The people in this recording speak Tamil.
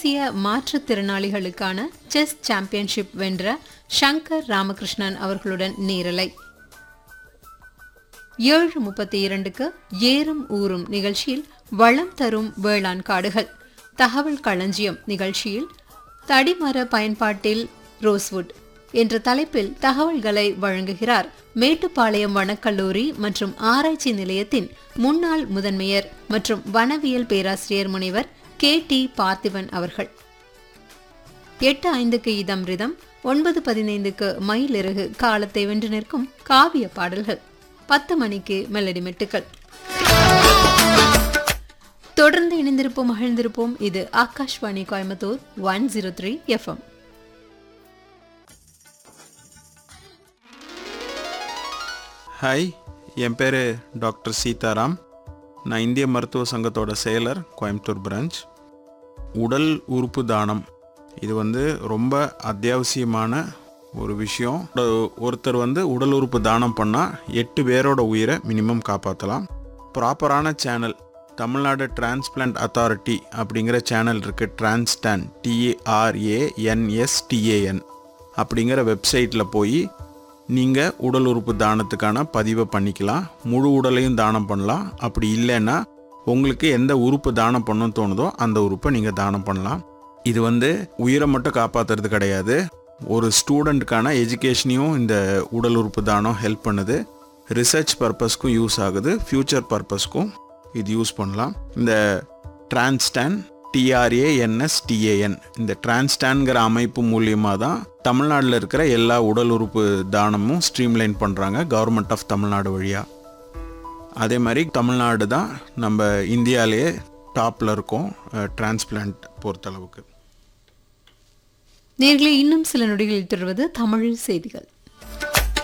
தேசிய மாற்றுத்திறனாளிகளுக்கான செஸ் சாம்பியன்ஷிப் வென்ற ஷங்கர் ராமகிருஷ்ணன் அவர்களுடன் நேரலை ஏழு முப்பத்தி இரண்டுக்கு ஏறும் ஊறும் நிகழ்ச்சியில் வளம் தரும் வேளாண் காடுகள் தகவல் களஞ்சியம் நிகழ்ச்சியில் தடிமர பயன்பாட்டில் ரோஸ்வுட் என்ற தலைப்பில் தகவல்களை வழங்குகிறார் மேட்டுப்பாளையம் வனக்கல்லூரி மற்றும் ஆராய்ச்சி நிலையத்தின் முன்னாள் முதன்மையர் மற்றும் வனவியல் பேராசிரியர் முனைவர் கே டி பார்த்திபன் அவர்கள் எட்டு ஐந்துக்கு இதம் ரிதம் ஒன்பது பதினைந்துக்கு மயிலிறகு காலத்தை வென்று நிற்கும் காவிய பாடல்கள் பத்து மணிக்கு மெலடி மெட்டுக்கள் தொடர்ந்து இணைந்திருப்போம் மகிழ்ந்திருப்போம் இது Akashvani Coimbatore one zero three FM hi என் பேர் டாக்டர் சீதாராம் நான் இந்திய மருத்துவ சங்கத்தோட செயலர் கோயம்புத்தூர் பிரான்ச் உடல் உறுப்பு தானம் இது வந்து ரொம்ப அத்தியாவசியமான ஒரு விஷயம் ஒரு- ஒருத்தர் வந்து உடல் உறுப்பு தானம் பண்ணால் எட்டு பேரோட உயிரை மினிமம் காப்பாற்றலாம் ப்ராப்பரான சேனல் தமிழ்நாடு டிரான்ஸ்பிளான்ட் அத்தாரிட்டி அப்படிங்கிற சேனல் இருக்குது டிரான்ஸ்டான் டிஏஆர்ஏஎன்எஸ்டிஏஎன் அப்படிங்கிற வெப்சைட்டில் போய் நீங்கள் உடல் உறுப்பு தானத்துக்கான பதிவை பண்ணிக்கலாம் முழு உடலையும் தானம் பண்ணலாம் அப்படி இல்லைன்னா உங்களுக்கு எந்த உறுப்பு தானம் பண்ணணும்னு தோணுதோ அந்த உறுப்பை நீங்கள் தானம் பண்ணலாம் இது வந்து உயிரை மட்டும் காப்பாற்றுறது கிடையாது ஒரு ஸ்டூடெண்ட்டுக்கான எஜுகேஷனையும் இந்த உடல் உறுப்பு தானம் ஹெல்ப் பண்ணுது ரிசர்ச் பர்பஸ்க்கும் யூஸ் ஆகுது ஃப்யூச்சர் பர்பஸ்க்கும் இது யூஸ் பண்ணலாம் இந்த டிரான்ஸ்டான் டிஆர்ஏஎன்எஸ்டிஏஎன் இந்த டிரான்ஸ்டான்கிற அமைப்பு மூலியமாக தான் தமிழ்நாட்டில் இருக்கிற எல்லா உடல் உறுப்பு தானமும் ஸ்ட்ரீம்லைன் பண்ணுறாங்க கவர்மெண்ட் ஆஃப் தமிழ்நாடு வழியாக அதே மாதிரி தமிழ்நாடு தான் நம்ம இந்தியாவிலேயே டாப்பில் இருக்கோம் டிரான்ஸ்பிளான்ட் பொறுத்தளவுக்கு நேர்களை இன்னும் சில நொடிகளில் தொடர்வது தமிழ் செய்திகள்